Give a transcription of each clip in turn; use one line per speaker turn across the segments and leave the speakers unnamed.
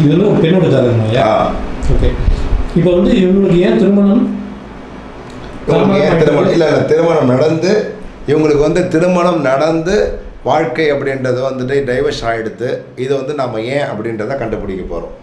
இது வந்து ஒரு பெண்ணோட ஜாதகம் ஐயா
ஆ.
ஓகே இப்போ வந்து இவங்களுக்கு ஏன் திருமணம்
இவங்களுக்கு ஏன் திருமணம் இல்லை இல்லை திருமணம் நடந்து இவங்களுக்கு வந்து திருமணம் நடந்து வாழ்க்கை அப்படின்றது வந்துட்டு டைவர்ஸ் ஆகிடுது இது வந்து நம்ம ஏன் அப்படின்றத கண்டுபிடிக்க போகிறோம்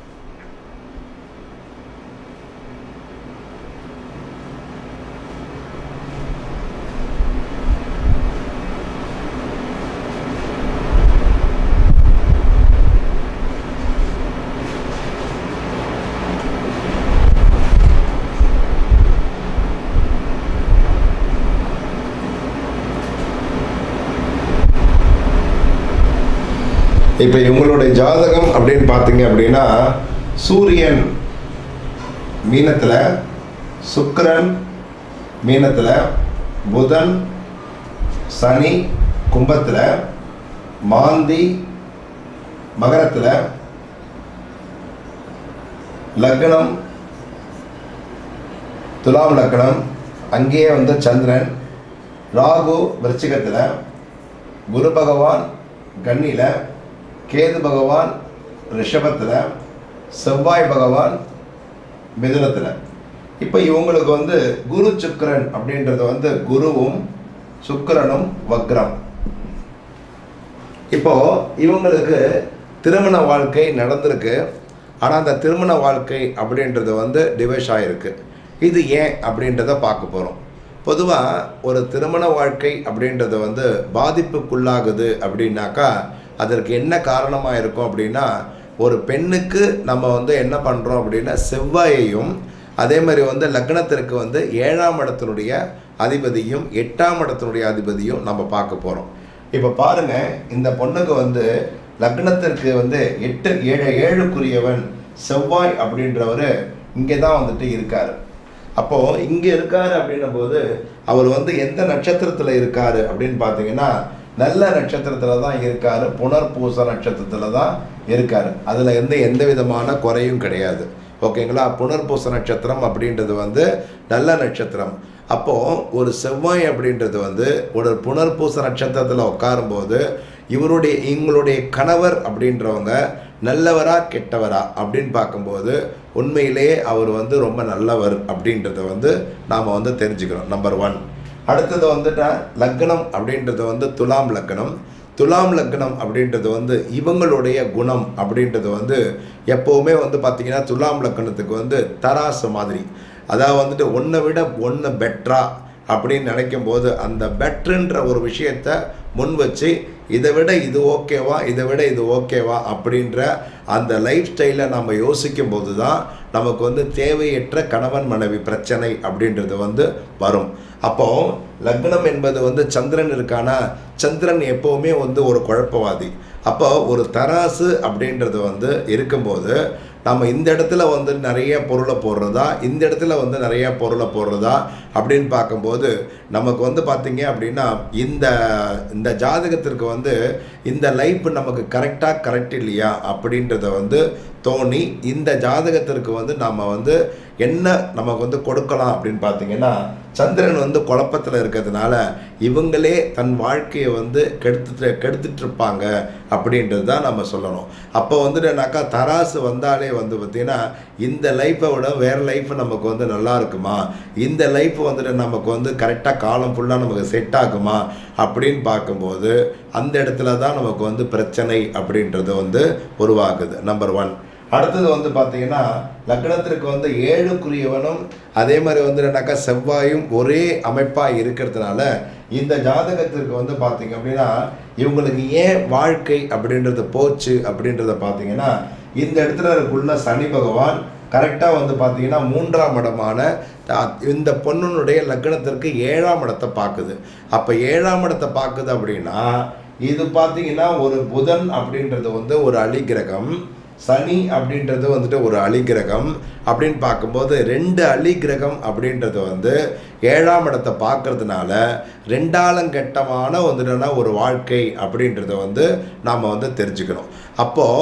இப்போ இவங்களுடைய ஜாதகம் அப்படின்னு பார்த்தீங்க அப்படின்னா சூரியன் மீனத்தில் சுக்கிரன் மீனத்தில் புதன் சனி கும்பத்தில் மாந்தி மகரத்தில் லக்னம் துலாம் லக்னம் அங்கேயே வந்து சந்திரன் ராகு விருச்சிகத்தில் குரு பகவான் கன்னியில் கேது பகவான் ரிஷபத்தில் செவ்வாய் பகவான் மிதுனத்தில் இப்போ இவங்களுக்கு வந்து குரு சுக்கிரன் அப்படின்றது வந்து குருவும் சுக்கிரனும் வக்ரம் இப்போ இவங்களுக்கு திருமண வாழ்க்கை நடந்திருக்கு ஆனால் அந்த திருமண வாழ்க்கை அப்படின்றது வந்து டிவைஸ் ஆகிருக்கு இது ஏன் அப்படின்றத பார்க்க போகிறோம் பொதுவாக ஒரு திருமண வாழ்க்கை அப்படின்றது வந்து பாதிப்புக்குள்ளாகுது அப்படின்னாக்கா அதற்கு என்ன காரணமாக இருக்கும் அப்படின்னா ஒரு பெண்ணுக்கு நம்ம வந்து என்ன பண்ணுறோம் அப்படின்னா செவ்வாயையும் அதே மாதிரி வந்து லக்னத்திற்கு வந்து ஏழாம் இடத்தினுடைய அதிபதியும் எட்டாம் இடத்தினுடைய அதிபதியும் நம்ம பார்க்க போகிறோம் இப்போ பாருங்க இந்த பொண்ணுக்கு வந்து லக்னத்திற்கு வந்து எட்டு ஏழு ஏழுக்குரியவன் செவ்வாய் அப்படின்றவர் இங்கே தான் வந்துட்டு இருக்கார் அப்போ இங்கே இருக்காரு அப்படின்னும் போது அவர் வந்து எந்த நட்சத்திரத்தில் இருக்காரு அப்படின்னு பார்த்தீங்கன்னா நல்ல நட்சத்திரத்தில் தான் இருக்காரு புனர்பூச நட்சத்திரத்தில் தான் இருக்காரு அதில் எந்த எந்த விதமான குறையும் கிடையாது ஓகேங்களா புனர்பூச நட்சத்திரம் அப்படின்றது வந்து நல்ல நட்சத்திரம் அப்போது ஒரு செவ்வாய் அப்படின்றது வந்து ஒரு புனர்பூச நட்சத்திரத்தில் உட்காரும்போது இவருடைய இவங்களுடைய கணவர் அப்படின்றவங்க நல்லவரா கெட்டவரா அப்படின்னு பார்க்கும்போது உண்மையிலேயே அவர் வந்து ரொம்ப நல்லவர் அப்படின்றத வந்து நாம் வந்து தெரிஞ்சுக்கிறோம் நம்பர் ஒன் அடுத்தது வந்துட்டா லக்னம் அப்படின்றது வந்து துலாம் லக்னம் துலாம் லக்னம் அப்படின்றது வந்து இவங்களுடைய குணம் அப்படின்றது வந்து எப்போவுமே வந்து பார்த்திங்கன்னா துலாம் லக்னத்துக்கு வந்து தராசு மாதிரி அதாவது வந்துட்டு ஒன்றை விட ஒன்று பெட்ரா அப்படின்னு நினைக்கும் போது அந்த பெட்ருன்ற ஒரு விஷயத்த முன் வச்சு இதை விட இது ஓகேவா இதை விட இது ஓகேவா அப்படின்ற அந்த லைஃப் ஸ்டைலை நம்ம யோசிக்கும் போது தான் நமக்கு வந்து தேவையற்ற கணவன் மனைவி பிரச்சனை அப்படின்றது வந்து வரும் அப்போ லக்னம் என்பது வந்து சந்திரன் இருக்கானா சந்திரன் எப்போவுமே வந்து ஒரு குழப்பவாதி அப்போ ஒரு தராசு அப்படின்றது வந்து இருக்கும்போது நம்ம இந்த இடத்துல வந்து நிறைய பொருளை போடுறதா இந்த இடத்துல வந்து நிறைய பொருளை போடுறதா அப்படின்னு பார்க்கும்போது நமக்கு வந்து பார்த்தீங்க அப்படின்னா இந்த இந்த ஜாதகத்திற்கு வந்து இந்த லைஃப் நமக்கு கரெக்டாக கரெக்ட் இல்லையா அப்படின்றத வந்து தோணி இந்த ஜாதகத்திற்கு வந்து நம்ம வந்து என்ன நமக்கு வந்து கொடுக்கலாம் அப்படின்னு பார்த்தீங்கன்னா சந்திரன் வந்து குழப்பத்தில் இருக்கிறதுனால இவங்களே தன் வாழ்க்கையை வந்து கெடுத்துட்டு கெடுத்துட்டு இருப்பாங்க அப்படின்றது தான் நம்ம சொல்லணும் அப்போ வந்துட்டுனாக்கா தராசு வந்தாலே வந்து பார்த்திங்கன்னா இந்த லைஃப்பை விட வேறு லைஃப் நமக்கு வந்து நல்லா இருக்குமா இந்த லைஃப் வந்துட்டு நமக்கு வந்து கரெக்டாக காலம் ஃபுல்லாக நமக்கு செட் ஆகுமா அப்படின்னு பார்க்கும்போது அந்த இடத்துல தான் நமக்கு வந்து பிரச்சனை அப்படின்றது வந்து உருவாகுது நம்பர் ஒன் அடுத்தது வந்து பார்த்தீங்கன்னா லக்னத்திற்கு வந்து ஏழுக்குரியவனும் அதே மாதிரி வந்து என்னன்னாக்கா செவ்வாயும் ஒரே அமைப்பாக இருக்கிறதுனால இந்த ஜாதகத்திற்கு வந்து பார்த்தீங்க அப்படின்னா இவங்களுக்கு ஏன் வாழ்க்கை அப்படின்றது போச்சு அப்படின்றத பார்த்தீங்கன்னா இந்த இடத்துல இருக்குள்ள சனி பகவான் கரெக்டாக வந்து பார்த்தீங்கன்னா மூன்றாம் இடமான த- இந்த பொண்ணுனுடைய லக்னத்திற்கு ஏழாம் இடத்தை பார்க்குது அப்போ ஏழாம் இடத்தை பார்க்குது அப்படின்னா இது பார்த்தீங்கன்னா ஒரு புதன் அப்படின்றது வந்து ஒரு அலிகிரகம் சனி அப்படின்றது வந்துட்டு ஒரு அலிகிரகம் அப்படின்னு பார்க்கும்போது ரெண்டு அலிகிரகம் அப்படின்றது வந்து ஏழாம் இடத்தை பார்க்கறதுனால ரெண்டாலங்கட்டமான வந்துட்டுனா ஒரு வாழ்க்கை அப்படின்றத வந்து நாம் வந்து தெரிஞ்சுக்கணும் அப்போது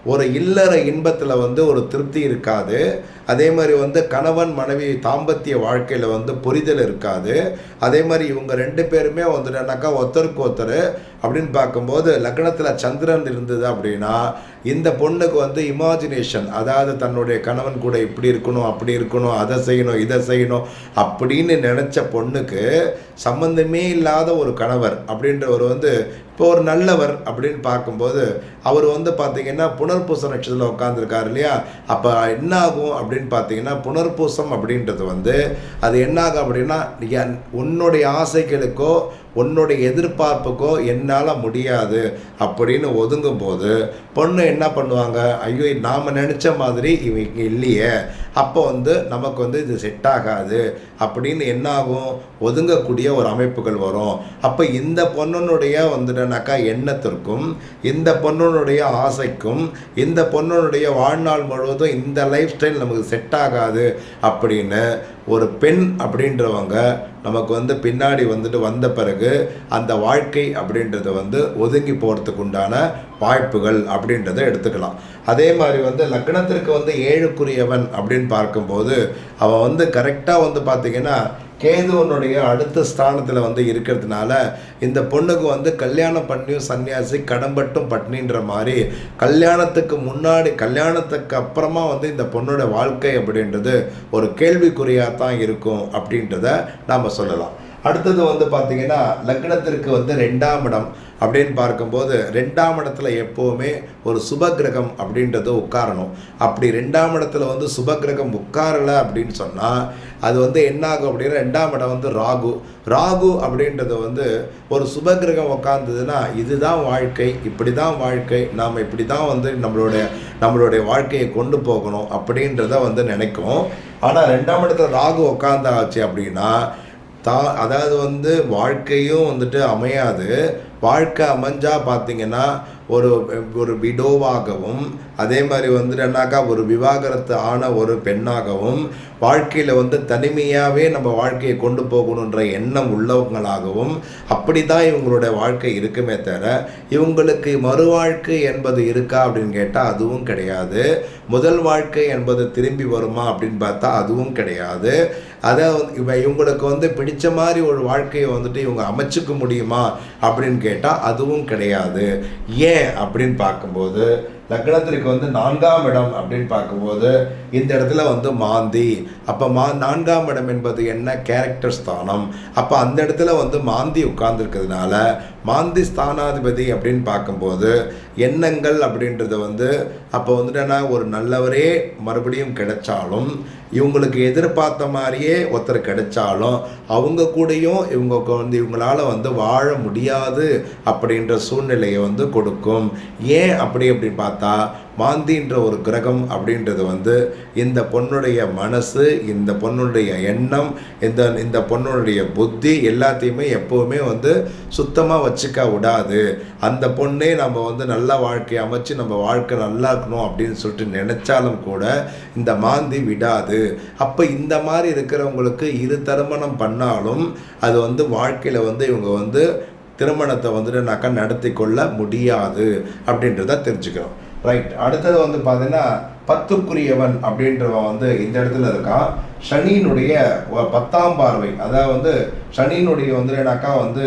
ஒரு இல்லற இன்பத்தில் வந்து ஒரு திருப்தி இருக்காது அதே மாதிரி வந்து கணவன் மனைவி தாம்பத்திய வாழ்க்கையில் வந்து புரிதல் இருக்காது அதே மாதிரி இவங்க ரெண்டு பேருமே வந்துட்டாக்கா ஒருத்தருக்கு ஒருத்தர் அப்படின்னு பார்க்கும்போது லக்னத்தில் சந்திரன் இருந்தது அப்படின்னா இந்த பொண்ணுக்கு வந்து இமேஜினேஷன் அதாவது தன்னுடைய கணவன் கூட இப்படி இருக்கணும் அப்படி இருக்கணும் அதை செய்யணும் இதை செய்யணும் அப்படின்னு நினச்ச பொண்ணுக்கு சம்பந்தமே இல்லாத ஒரு கணவர் அப்படின்றவர் வந்து இப்போ ஒரு நல்லவர் அப்படின்னு பார்க்கும்போது அவர் வந்து பார்த்தீங்கன்னா புனர்பூச நட்சத்திரத்தில் உட்காந்துருக்காரு இல்லையா அப்போ என்ன ஆகும் அப்படின்னு பார்த்தீங்கன்னா புனர்பூசம் அப்படின்றது வந்து அது என்ன ஆகும் அப்படின்னா என்- உன்னுடைய ஆசைகளுக்கோ உன்னுடைய எதிர்பார்ப்புக்கோ என்னால் முடியாது அப்படின்னு ஒதுங்கும் போது பொண்ணு என்ன பண்ணுவாங்க ஐயோ நாம் நினச்ச மாதிரி இவங்க இல்லையே அப்போ வந்து நமக்கு வந்து இது செட் ஆகாது அப்படின்னு என்ன ஆகும் ஒதுங்கக்கூடிய ஒரு அமைப்புகள் வரும் அப்போ இந்த பொண்ணுனுடைய வந்துட்டனாக்கா எண்ணத்திற்கும் இந்த பொண்ணுனுடைய ஆசைக்கும் இந்த பொண்ணுனுடைய வாழ்நாள் முழுவதும் இந்த லைஃப் ஸ்டைல் நமக்கு செட் ஆகாது அப்படின்னு ஒரு பெண் அப்படின்றவங்க நமக்கு வந்து பின்னாடி வந்துட்டு வந்த பிறகு அந்த வாழ்க்கை அப்படின்றத வந்து ஒதுங்கி போகிறதுக்கு உண்டான வாய்ப்புகள் அப்படின்றத எடுத்துக்கலாம் அதே மாதிரி வந்து லக்னத்திற்கு வந்து ஏழுக்குரியவன் அப்படின்னு பார்க்கும்போது அவன் வந்து கரெக்டாக வந்து பார்த்திங்கன்னா கேதுவனுடைய அடுத்த ஸ்தானத்தில் வந்து இருக்கிறதுனால இந்த பொண்ணுக்கு வந்து கல்யாணம் பண்ணியும் சன்னியாசி கடம்பட்டும் பட்னின்ற மாதிரி கல்யாணத்துக்கு முன்னாடி கல்யாணத்துக்கு அப்புறமா வந்து இந்த பொண்ணோட வாழ்க்கை அப்படின்றது ஒரு கேள்விக்குறியாக தான் இருக்கும் அப்படின்றத நாம் சொல்லலாம் அடுத்தது வந்து பார்த்தீங்கன்னா லக்னத்திற்கு வந்து ரெண்டாம் இடம் அப்படின்னு பார்க்கும்போது ரெண்டாம் இடத்துல எப்போவுமே ஒரு சுப கிரகம் அப்படின்றது உட்காரணும் அப்படி ரெண்டாம் இடத்துல வந்து சுப கிரகம் உட்காரலை அப்படின்னு சொன்னால் அது வந்து என்ன ஆகும் அப்படின்னா ரெண்டாம் இடம் வந்து ராகு ராகு அப்படின்றது வந்து ஒரு சுப கிரகம் உட்கார்ந்ததுன்னா இதுதான் வாழ்க்கை இப்படி தான் வாழ்க்கை நாம் இப்படி தான் வந்து நம்மளுடைய நம்மளுடைய வாழ்க்கையை கொண்டு போகணும் அப்படின்றத வந்து நினைக்கும் ஆனால் ரெண்டாம் இடத்துல ராகு உட்காந்தாச்சு அப்படின்னா தா அதாவது வந்து வாழ்க்கையும் வந்துட்டு அமையாது வாழ்க்கை அமைஞ்சா பார்த்தீங்கன்னா ஒரு ஒரு விடோவாகவும் அதே மாதிரி வந்துட்டுனாக்கா ஒரு விவாகரத்து ஆன ஒரு பெண்ணாகவும் வாழ்க்கையில் வந்து தனிமையாகவே நம்ம வாழ்க்கையை கொண்டு போகணுன்ற எண்ணம் உள்ளவங்களாகவும் அப்படி தான் இவங்களுடைய வாழ்க்கை இருக்குமே தவிர இவங்களுக்கு மறு வாழ்க்கை என்பது இருக்கா அப்படின்னு கேட்டால் அதுவும் கிடையாது முதல் வாழ்க்கை என்பது திரும்பி வருமா அப்படின்னு பார்த்தா அதுவும் கிடையாது அதை வந்து இவ இவங்களுக்கு வந்து பிடிச்ச மாதிரி ஒரு வாழ்க்கையை வந்துட்டு இவங்க அமைச்சுக்க முடியுமா அப்படின்னு கேட்டால் அதுவும் கிடையாது ஏன் அப்படின்னு பார்க்கும்போது லக்னத்திற்கு வந்து நான்காம் இடம் அப்படின்னு பார்க்கும்போது இந்த இடத்துல வந்து மாந்தி அப்போ மா நான்காம் இடம் என்பது என்ன கேரக்டர் ஸ்தானம் அப்போ அந்த இடத்துல வந்து மாந்தி உட்கார்ந்துருக்கிறதுனால மாந்தி ஸ்தானாதிபதி அப்படின்னு பார்க்கும்போது எண்ணங்கள் அப்படின்றது வந்து அப்போ வந்துட்டு என்ன ஒரு நல்லவரே மறுபடியும் கிடைச்சாலும் இவங்களுக்கு எதிர்பார்த்த மாதிரியே ஒருத்தர் கிடைச்சாலும் அவங்க கூடயும் இவங்க வந்து இவங்களால வந்து வாழ முடியாது அப்படின்ற சூழ்நிலையை வந்து கொடுக்கும் ஏன் அப்படி அப்படின்னு பார்த்தா மாந்தின்ற ஒரு கிரகம் அப்படின்றது வந்து இந்த பொண்ணுடைய மனசு இந்த பொண்ணுடைய எண்ணம் இந்த இந்த பொண்ணுடைய புத்தி எல்லாத்தையுமே எப்போவுமே வந்து சுத்தமாக வச்சுக்க விடாது அந்த பொண்ணே நம்ம வந்து நல்ல வாழ்க்கையை அமைச்சு நம்ம வாழ்க்கை நல்லா இருக்கணும் அப்படின்னு சொல்லிட்டு நினைச்சாலும் கூட இந்த மாந்தி விடாது அப்போ இந்த மாதிரி இருக்கிறவங்களுக்கு இரு திருமணம் பண்ணாலும் அது வந்து வாழ்க்கையில் வந்து இவங்க வந்து திருமணத்தை வந்துட்டு நாக்கா நடத்தி கொள்ள முடியாது அப்படின்றத தெரிஞ்சுக்கிறோம் ரைட் அடுத்தது வந்து பார்த்தீங்கன்னா பத்துக்குரியவன் அப்படின்றவன் வந்து இந்த இடத்துல இருக்கான் சனியினுடைய ஒ- பத்தாம் பார்வை அதாவது வந்து சனியினுடைய வந்து என்னக்கா வந்து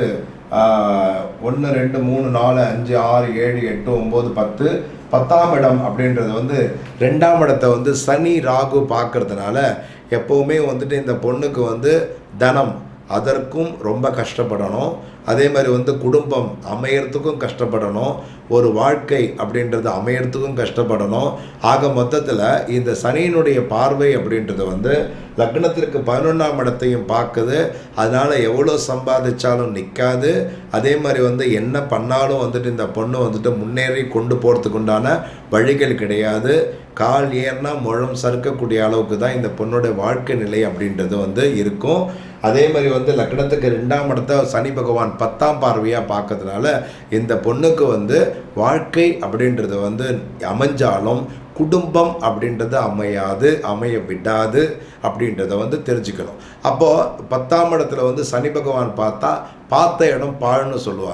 ஒன்று ரெண்டு மூணு நாலு அஞ்சு ஆறு ஏழு எட்டு ஒம்பது பத்து பத்தாம் இடம் அப்படின்றது வந்து ரெண்டாம் இடத்தை வந்து சனி ராகு பார்க்கறதுனால எப்போவுமே வந்துட்டு இந்த பொண்ணுக்கு வந்து தனம் அதற்கும் ரொம்ப கஷ்டப்படணும் அதே மாதிரி வந்து குடும்பம் அமையறதுக்கும் கஷ்டப்படணும் ஒரு வாழ்க்கை அப்படின்றது அமையறதுக்கும் கஷ்டப்படணும் ஆக மொத்தத்தில் இந்த சனியினுடைய பார்வை அப்படின்றது வந்து லக்னத்திற்கு பதினொன்றாம் இடத்தையும் பார்க்குது அதனால் எவ்வளோ சம்பாதிச்சாலும் நிற்காது அதே மாதிரி வந்து என்ன பண்ணாலும் வந்துட்டு இந்த பொண்ணு வந்துட்டு முன்னேறி கொண்டு போகிறதுக்கு உண்டான வழிகள் கிடையாது கால் ஏறினா முழம் சறுக்கக்கூடிய அளவுக்கு தான் இந்த பொண்ணோட வாழ்க்கை நிலை அப்படின்றது வந்து இருக்கும் அதே மாதிரி வந்து லக்னத்துக்கு ரெண்டாம் இடத்த சனி பகவான் பத்தாம் பார்வையாக பார்க்கறதுனால இந்த பொண்ணுக்கு வந்து வாழ்க்கை அப்படின்றது வந்து அமைஞ்சாலும் குடும்பம் அப்படின்றது அமையாது அமைய விடாது அப்படின்றத வந்து தெரிஞ்சுக்கணும் அப்போது பத்தாம் இடத்துல வந்து சனி பகவான் பார்த்தா பார்த்த இடம் பாழ்னு சொல்லுவாங்க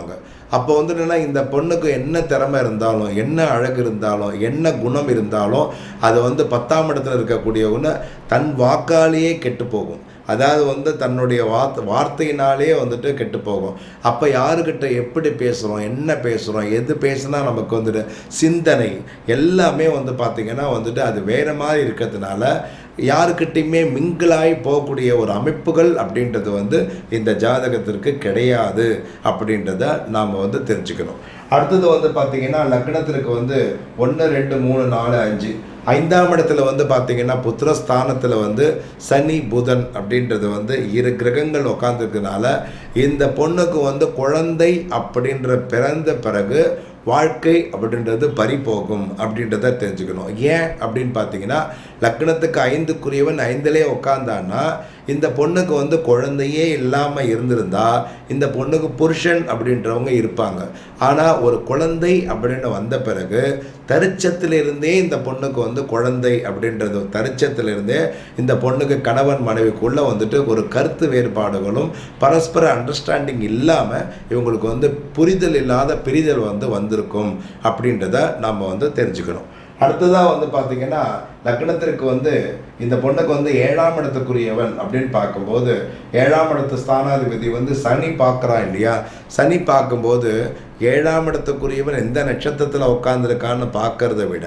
அப்போ வந்து என்னன்னா இந்த பொண்ணுக்கு என்ன திறமை இருந்தாலும் என்ன அழகு இருந்தாலும் என்ன குணம் இருந்தாலும் அது வந்து பத்தாம் இடத்துல இருக்கக்கூடியவங்க தன் வாக்காலேயே கெட்டு போகும் அதாவது வந்து தன்னுடைய வார்த்தை வார்த்தையினாலே வந்துட்டு கெட்டு போகும் அப்போ யாருக்கிட்ட எப்படி பேசுகிறோம் என்ன பேசுகிறோம் எது பேசுனா நமக்கு வந்துட்டு சிந்தனை எல்லாமே வந்து பார்த்திங்கன்னா வந்துட்டு அது வேறு மாதிரி இருக்கிறதுனால யாருக்கிட்டையுமே மிங்கிளாகி போகக்கூடிய ஒரு அமைப்புகள் அப்படின்றது வந்து இந்த ஜாதகத்திற்கு கிடையாது அப்படின்றத நாம் வந்து தெரிஞ்சுக்கணும் அடுத்தது வந்து பார்த்திங்கன்னா லக்னத்திற்கு வந்து ஒன்று ரெண்டு மூணு நாலு அஞ்சு ஐந்தாம் இடத்துல வந்து பார்த்தீங்கன்னா புத்திரஸ்தானத்தில் வந்து சனி புதன் அப்படின்றது வந்து இரு கிரகங்கள் உட்காந்துருக்கனால இந்த பொண்ணுக்கு வந்து குழந்தை அப்படின்ற பிறந்த பிறகு வாழ்க்கை அப்படின்றது பறி போகும் அப்படின்றத தெரிஞ்சுக்கணும் ஏன் அப்படின்னு பார்த்தீங்கன்னா லக்னத்துக்கு ஐந்துக்குரியவன் ஐந்திலே உட்காந்தான்னா இந்த பொண்ணுக்கு வந்து குழந்தையே இல்லாமல் இருந்திருந்தா இந்த பொண்ணுக்கு புருஷன் அப்படின்றவங்க இருப்பாங்க ஆனால் ஒரு குழந்தை அப்படின்னு வந்த பிறகு தரிச்சத்திலிருந்தே இந்த பொண்ணுக்கு வந்து குழந்தை அப்படின்றது தரிச்சத்திலிருந்தே இந்த பொண்ணுக்கு கணவன் மனைவிக்குள்ளே வந்துட்டு ஒரு கருத்து வேறுபாடுகளும் பரஸ்பர அண்டர்ஸ்டாண்டிங் இல்லாமல் இவங்களுக்கு வந்து புரிதல் இல்லாத பிரிதல் வந்து வந்திருக்கும் அப்படின்றத நம்ம வந்து தெரிஞ்சுக்கணும் அடுத்ததாக வந்து பார்த்தீங்கன்னா லக்னத்திற்கு வந்து இந்த பொண்ணுக்கு வந்து ஏழாம் இடத்துக்குரியவன் அப்படின்னு பார்க்கும்போது ஏழாம் இடத்து ஸ்தானாதிபதி வந்து சனி பார்க்குறான் இல்லையா சனி பார்க்கும்போது ஏழாம் இடத்துக்குரியவன் எந்த நட்சத்திரத்தில் உட்காந்துருக்கான்னு பார்க்கறத விட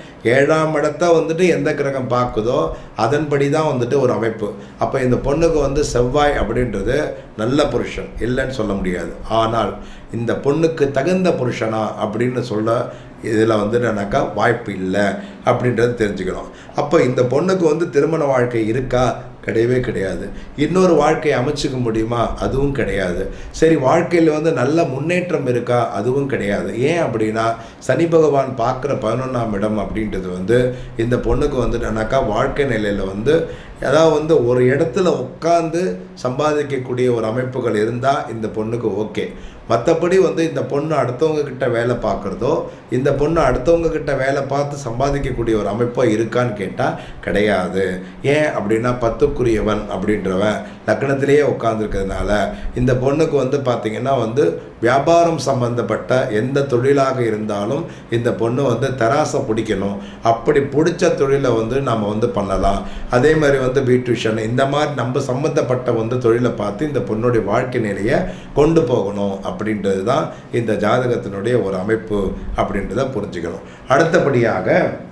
ஏழாம் இடத்த வந்துட்டு எந்த கிரகம் பார்க்குதோ அதன்படி தான் வந்துட்டு ஒரு அமைப்பு அப்போ இந்த பொண்ணுக்கு வந்து செவ்வாய் அப்படின்றது நல்ல புருஷன் இல்லைன்னு சொல்ல முடியாது ஆனால் இந்த பொண்ணுக்கு தகுந்த புருஷனா அப்படின்னு சொல்ல இதில் வந்து என்னன்னாக்கா வாய்ப்பு இல்லை அப்படின்றது தெரிஞ்சுக்கணும் அப்போ இந்த பொண்ணுக்கு வந்து திருமண வாழ்க்கை இருக்கா கிடையவே கிடையாது இன்னொரு வாழ்க்கையை அமைச்சிக்க முடியுமா அதுவும் கிடையாது சரி வாழ்க்கையில் வந்து நல்ல முன்னேற்றம் இருக்கா அதுவும் கிடையாது ஏன் அப்படின்னா சனி பகவான் பார்க்குற பதினொன்றாம் இடம் அப்படின்றது வந்து இந்த பொண்ணுக்கு வந்து என்னன்னாக்கா வாழ்க்கை நிலையில் வந்து அதாவது வந்து ஒரு இடத்துல உட்காந்து சம்பாதிக்கக்கூடிய ஒரு அமைப்புகள் இருந்தால் இந்த பொண்ணுக்கு ஓகே மற்றபடி வந்து இந்த பொண்ணு அடுத்தவங்க கிட்ட வேலை பார்க்குறதோ இந்த பொண்ணு அடுத்தவங்க கிட்ட வேலை பார்த்து சம்பாதிக்கக்கூடிய ஒரு அமைப்போ இருக்கான்னு கேட்டால் கிடையாது ஏன் அப்படின்னா பத்துக்குரியவன் அப்படின்றவன் லக்னத்திலேயே உட்காந்துருக்கிறதுனால இந்த பொண்ணுக்கு வந்து பார்த்திங்கன்னா வந்து வியாபாரம் சம்பந்தப்பட்ட எந்த தொழிலாக இருந்தாலும் இந்த பொண்ணு வந்து தராசை பிடிக்கணும் அப்படி பிடிச்ச தொழிலை வந்து நம்ம வந்து பண்ணலாம் அதே மாதிரி வந்து பியூட்டிஷியன் இந்த மாதிரி நம்ம சம்மந்தப்பட்ட வந்து தொழிலை பார்த்து இந்த பொண்ணுடைய வாழ்க்கை நிலையை கொண்டு போகணும் அப்படின்றது தான் இந்த ஜாதகத்தினுடைய ஒரு அமைப்பு அப்படின்றத புரிஞ்சுக்கணும் அடுத்தபடியாக